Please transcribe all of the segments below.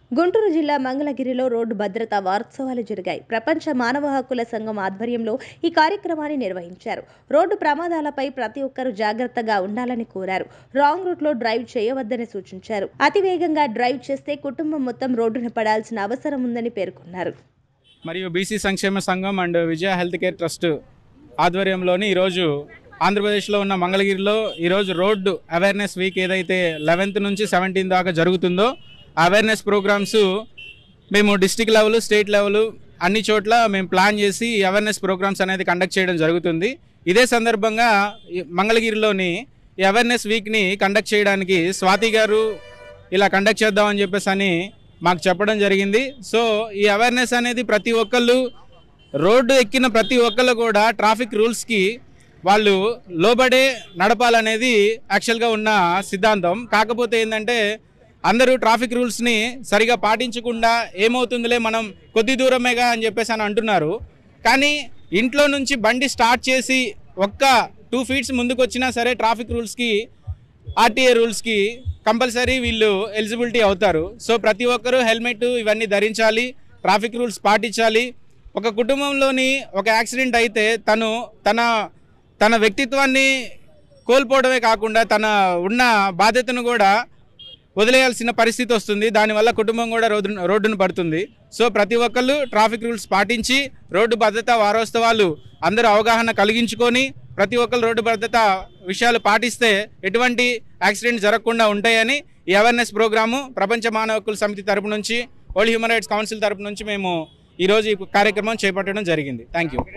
గుంటూరు జిల్లా మంగళగిరిలో రోడ్డు భద్రతా వారోత్సవాలు జరిగాయి ప్రపంచ మానవ హక్కుల సంఘం ఆధ్వర్యంలో ఈ కార్యక్రమాన్ని నిర్వహించారు రోడ్డు ప్రమాదాలపై ప్రతి ఒక్కరూ జాగ్రత్తగా ఉండాలని కోరారు రాంగ్ రూట్ లో డ్రైవ్ చేయవద్దని సూచించారు అతి వేగంగా డ్రైవ్ చేస్తే కుటుంబం మొత్తం రోడ్డున పడాల్సిన అవసరం ఉందని పేర్కొన్నారు మరియు బీసీ సంక్షేమ సంఘం and Vijaya health care trust ఆధ్వర్యంలోని ఈరోజు ఆంధ్రప్రదేశ్లో ఉన్న మంగళగిరిలో ఈరోజు రోడ్డు అవేర్నెస్ వీక్ ఏదైతే లెవెన్త్ నుంచి సెవెంటీన్ దాకా జరుగుతుందో అవేర్నెస్ ప్రోగ్రామ్స్ మేము డిస్టిక్ లెవెల్ స్టేట్ లెవెల్ అన్ని చోట్ల మేము ప్లాన్ చేసి ఈ అవేర్నెస్ ప్రోగ్రామ్స్ అనేది కండక్ట్ చేయడం జరుగుతుంది ఇదే సందర్భంగా ఈ మంగళగిరిలోని ఈ అవేర్నెస్ వీక్ని కండక్ట్ చేయడానికి స్వాతి గారు ఇలా కండక్ట్ చేద్దామని చెప్పేసి అని మాకు చెప్పడం జరిగింది సో ఈ అవేర్నెస్ అనేది ప్రతి ఒక్కళ్ళు రోడ్డు ఎక్కిన ప్రతి ఒక్కళ్ళు కూడా ట్రాఫిక్ రూల్స్కి వాళ్ళు లోబడే నడపాలనేది యాక్చువల్గా ఉన్న సిద్ధాంతం కాకపోతే ఏంటంటే అందరూ ట్రాఫిక్ రూల్స్ని సరిగా పాటించకుండా ఏమవుతుందిలే మనం కొద్ది దూరమేగా అని చెప్పేసి అని అంటున్నారు కానీ ఇంట్లో నుంచి బండి స్టార్ట్ చేసి ఒక్క టూ ఫీట్స్ ముందుకు వచ్చినా సరే ట్రాఫిక్ రూల్స్కి ఆర్టీఏ రూల్స్కి కంపల్సరీ వీళ్ళు ఎలిజిబిలిటీ అవుతారు సో ప్రతి ఒక్కరూ హెల్మెట్ ఇవన్నీ ధరించాలి ట్రాఫిక్ రూల్స్ పాటించాలి ఒక కుటుంబంలోని ఒక యాక్సిడెంట్ అయితే తను తన తన వ్యక్తిత్వాన్ని కోల్పోవడమే కాకుండా తన ఉన్న బాధ్యతను కూడా వదిలేయాల్సిన పరిస్థితి వస్తుంది దానివల్ల కుటుంబం కూడా రోడ్డు రోడ్డును పడుతుంది సో ప్రతి ఒక్కళ్ళు ట్రాఫిక్ రూల్స్ పాటించి రోడ్డు భద్రతా వారోత్సవాలు అందరూ అవగాహన కలిగించుకొని ప్రతి ఒక్కరు రోడ్డు భద్రత విషయాలు పాటిస్తే ఎటువంటి యాక్సిడెంట్ జరగకుండా ఉంటాయని ఈ అవేర్నెస్ ప్రోగ్రాము ప్రపంచ మానవ హక్కుల సమితి తరపు నుంచి వరల్డ్ హ్యూమన్ రైట్స్ కౌన్సిల్ తరపు నుంచి మేము ఈరోజు ఈ కార్యక్రమం చేపట్టడం జరిగింది థ్యాంక్ యూ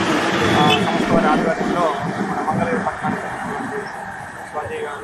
ఆ సంస్థ వారి ఆధ్వర్యంలో మన మంగళగిరి పట్టణానికి సంబంధించి స్వాతి గారు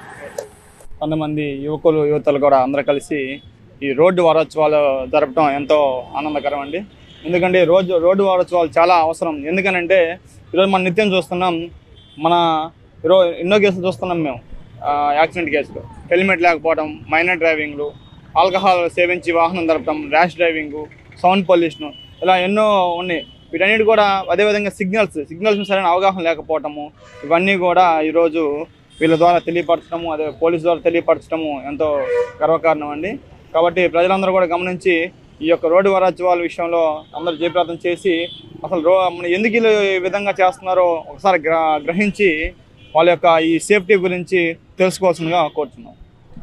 కొంతమంది యువకులు యువతలు కూడా అందరూ కలిసి ఈ రోడ్డు వారోత్సవాలు జరపడం ఎంతో ఆనందకరం అండి ఎందుకంటే ఈ రోజు రోడ్డు వారోత్సవాలు చాలా అవసరం ఎందుకనంటే ఈరోజు మనం నిత్యం చూస్తున్నాం మన ఈరోజు ఎన్నో కేసులు చూస్తున్నాం మేము ఆ, యాక్సిడెంట్ కేసులు హెల్మెట్ లేకపోవడం మైనర్ డ్రైవింగ్లు ఆల్కహాల్ సేవించి వాహనం నడపడం ర్యాష్ డ్రైవింగు సౌండ్ పొల్యూషన్ ఇలా ఎన్నో ఉన్నాయి వీటన్నిటి కూడా అదేవిధంగా సిగ్నల్స్ సిగ్నల్స్ సరైన అవగాహన లేకపోవటము ఇవన్నీ కూడా ఈరోజు వీళ్ళ ద్వారా తెలియపరచడము అదే పోలీస్ ద్వారా తెలియపరచడము ఎంతో గర్వకారణం అండి కాబట్టి ప్రజలందరూ కూడా గమనించి ఈ యొక్క రోడ్డు వారోత్సవాల విషయంలో అందరూ జయప్రదం చేసి అసలు రో మన ఎందుకు వీళ్ళు ఈ విధంగా చేస్తున్నారో ఒకసారి గ్ర గ్రహించి వాళ్ళ యొక్క ఈ సేఫ్టీ గురించి తెలుసుకోవాల్సిందిగా కోరుతున్నాం